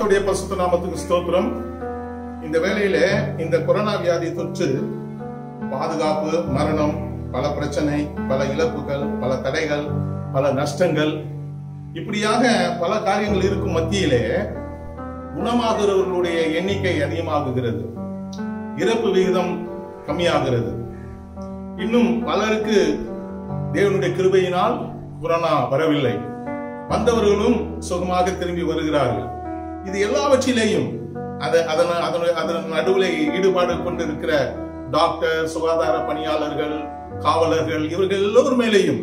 கர்த்தருடைய பரிசுத்த நாமத்துக்கு ஸ்தோத்திரம் இந்த வேளையில இந்த கொரோனா வியாதி தொற்று பாதுகாப்பு மரணம் பல பிரச்சனை பல இழப்புகள் பல தடைகள் பல நஷ்டங்கள் இப்படியாக பல காரியங்கள் இருக்கும் மத்தியிலே குணமாகிறவர்களுடைய எண்ணிக்கை அதிகமாகுகிறது இறப்பு விகிதம் கம்மியாகிறது இன்னும் பலருக்கு தேவனுடைய கிருபையினால் கொரோனா வரவில்லை வந்தவர்களும் சுகமாக திரும்பி வருகிறார்கள் இது எல்லாவற்றிலேயும் அத அதன் அதன் அதன் நடுவில் ஈடுபாடு கொண்டிருக்கிற டாக்டர் சுகாதார பணியாளர்கள் காவலர்கள் இவர்கள் எல்லோரும் மேலேயும்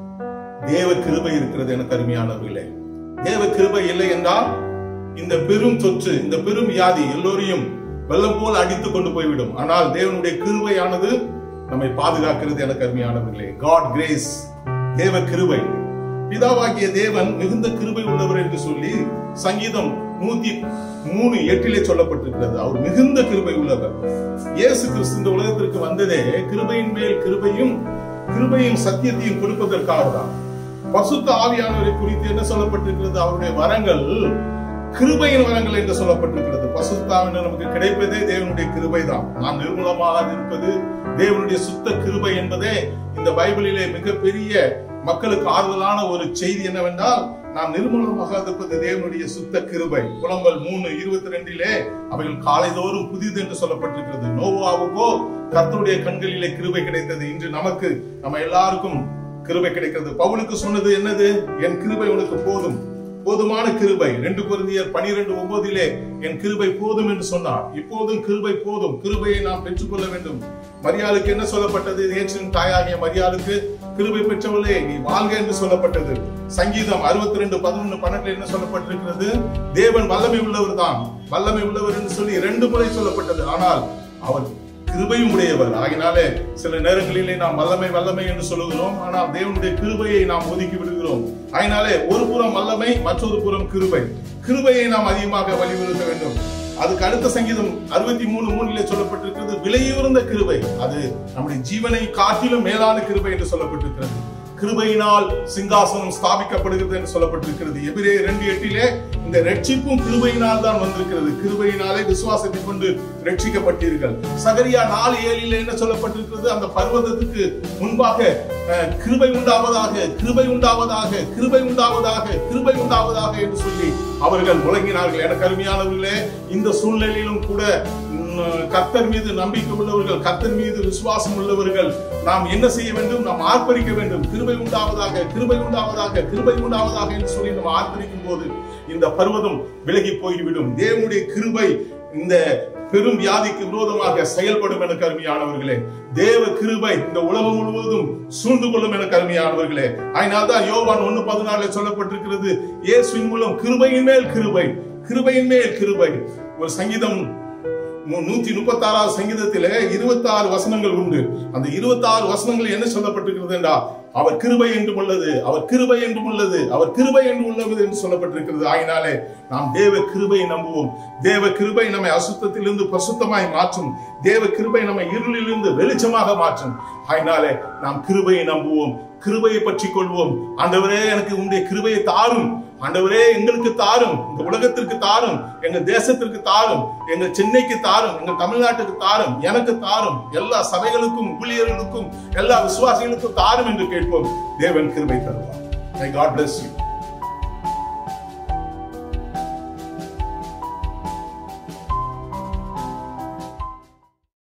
தேவ கிருபை இருக்கிறது எனக்கு அருமையானவர்களே தேவ கிருபை இல்லை என்றால் இந்த பெரும் தொற்று இந்த பெரும் வியாதி எல்லோரையும் வெள்ளம் போல் அடித்துக் கொண்டு போய்விடும் ஆனால் தேவனுடைய கிருபையானது நம்மை பாதுகாக்கிறது எனக்கு அருமையானவர்களே காட் கிரேஸ் தேவ கிருபை பிதாவாகிய தேவன் மிகுந்த கிருபை உள்ளவர் என்று சொல்லி சங்கீதம் நூத்தி மூணு எட்டிலே சொல்லப்பட்டிருக்கிறது அவர் மிகுந்த கிருபை உள்ளவர் இயேசு கிறிஸ்து இந்த உலகத்திற்கு வந்ததே கிருபையின் மேல் கிருபையும் கிருபையும் சத்தியத்தையும் கொடுப்பதற்காக தான் பசுத்த ஆவியானவரை குறித்து என்ன சொல்லப்பட்டிருக்கிறது அவருடைய வரங்கள் கிருபையின் வரங்கள் என்று சொல்லப்பட்டிருக்கிறது பசுத்தாவினர் நமக்கு கிடைப்பதே தேவனுடைய கிருபை தான் நாம் நிர்மூலமாக இருப்பது தேவனுடைய சுத்த கிருபை என்பதே இந்த பைபிளிலே மிகப்பெரிய மக்களுக்கு ஆறுதலான ஒரு செய்தி என்னவென்றால் நாம் நிர்மூலமாக இருப்பது தேவனுடைய சுத்த கிருபை புலம்பல் மூணு இருபத்தி ரெண்டிலே அவைகள் காலைதோறும் புதிது என்று சொல்லப்பட்டிருக்கிறது நோவாவுக்கோ கர்த்தருடைய கண்களிலே கிருபை கிடைத்தது இன்று நமக்கு நம்ம எல்லாருக்கும் கிருபை கிடைக்கிறது பவுலுக்கு சொன்னது என்னது என் கிருபை உனக்கு போதும் போதுமான கிருபை ரெண்டு குருந்தியர் பனிரெண்டு ஒன்பதிலே என் கிருபை போதும் என்று சொன்னார் இப்போதும் கிருபை போதும் கிருபையை நாம் பெற்றுக்கொள்ள வேண்டும் மரியாளுக்கு என்ன சொல்லப்பட்டது ஏற்றின் தாயாகிய மரியாளுக்கு கிருபை பெற்றவளே நீ வாழ்க என்று சொல்லப்பட்டது சங்கீதம் அறுபத்தி ரெண்டு பதினொன்று பன்னெண்டுல என்ன சொல்லப்பட்டிருக்கிறது தேவன் வல்லமை உள்ளவர் தான் வல்லமை உள்ளவர் என்று சொல்லி ரெண்டு முறை சொல்லப்பட்டது ஆனால் அவர் கிருபையும் உடையவர் ஆகினாலே சில நேரங்களிலே நாம் வல்லமை வல்லமை என்று சொல்லுகிறோம் ஆனால் தேவனுடைய கிருபையை நாம் ஒதுக்கி விடுகிறோம் ஆகினாலே ஒரு புறம் வல்லமை மற்றொரு புறம் கிருபை கிருபையை நாம் அதிகமாக வலியுறுத்த வேண்டும் அதுக்கு அடுத்த சங்கீதம் அறுபத்தி மூணு மூணிலே சொல்லப்பட்டிருக்கிறது விலையுறந்த கிருபை அது நம்முடைய ஜீவனை காட்டிலும் மேலான கிருபை என்று சொல்லப்பட்டிருக்கிறது கிருபையினால் சிங்காசனம் ஸ்தாபிக்கப்படுகிறது என்று சொல்லப்பட்டிருக்கிறது எபிரே ரெண்டு எட்டிலே இந்த ரட்சிப்பும் கிருபையினால் தான் வந்திருக்கிறது கிருபையினாலே விசுவாசத்தை கொண்டு ரட்சிக்கப்பட்டீர்கள் சகரியா நாலு ஏழில் என்ன சொல்லப்பட்டிருக்கிறது அந்த பர்வதத்துக்கு முன்பாக அஹ், கிருபை உண்டாவதாக கிருபை உண்டாவதாக கிருபை உண்டாவதாக கிருபை உண்டாவதாக என்று சொல்லி அவர்கள் முழங்கினார்கள் எனக்கு அருமையானவர்களே இந்த சூழ்நிலையிலும் கூட உம், கர்த்தர் மீது நம்பிக்கை உள்ளவர்கள் கர்த்தர் மீது விசுவாசம் உள்ளவர்கள் நாம் என்ன செய்ய வேண்டும் நாம் ஆர்ப்பரிக்க வேண்டும் கிருபை உண்டாவதாக கிருபை உண்டாவதாக கிருபை உண்டாவதாக என்று சொல்லி நாம் ஆர்ப்பரிக்கும் போது இந்த பர்வதம் விலகி போய்விடும் தேவனுடைய கிருபை இந்த பெரும் வியாதிக்கு விரோதமாக செயல்படும் என கருமையானவர்களே தேவ கிருபை இந்த உலகம் முழுவதும் சூழ்ந்து கொள்ளும் என கருமையானவர்களே அதனால்தான் யோவான் ஒண்ணு பதினாலுல சொல்லப்பட்டிருக்கிறது இயேசுவின் மூலம் கிருபையின் மேல் கிருபை கிருபையின் மேல் கிருபை ஒரு சங்கீதம் மு- நூத்தி முப்பத்தி ஆறாவது சங்கீதத்திலே இருபத்தி ஆறு வசனங்கள் உண்டு அந்த இருபத்தி ஆறு வசனங்கள் என்ன சொல்லப்பட்டிருக்கிறது என்றா அவர் கிருபை என்றும் உள்ளது அவர் கிருபை என்றும் உள்ளது அவர் கிருபை என்று உள்ளது என்று சொல்லப்பட்டிருக்கிறது ஆயினாலே நாம் தேவ கிருபையை நம்புவோம் தேவ கிருபை நம்மை அசுத்தத்திலிருந்து பசுத்தமாய் மாற்றும் தேவ கிருபை நம்மை இருளிலிருந்து வெளிச்சமாக மாற்றும் ஆயினாலே நாம் கிருபையை நம்புவோம் கிருபையை பற்றி கொள்வோம் ஆண்டவரே எனக்கு உங்களுடைய கிருபையை தாரும் ஆண்டவரே எங்களுக்கு தாரும் இந்த உலகத்திற்கு தாரும் எங்க தேசத்திற்கு தாரும் எங்க சென்னைக்கு தாரும் எங்க தமிழ்நாட்டுக்கு தாரும் எனக்கு தாரும் எல்லா சபைகளுக்கும் ஊழியர்களுக்கும் எல்லா விசுவாசிகளுக்கும் தாரும் என்று கேட்போம் தேவன் கிருபை தருவார் God bless you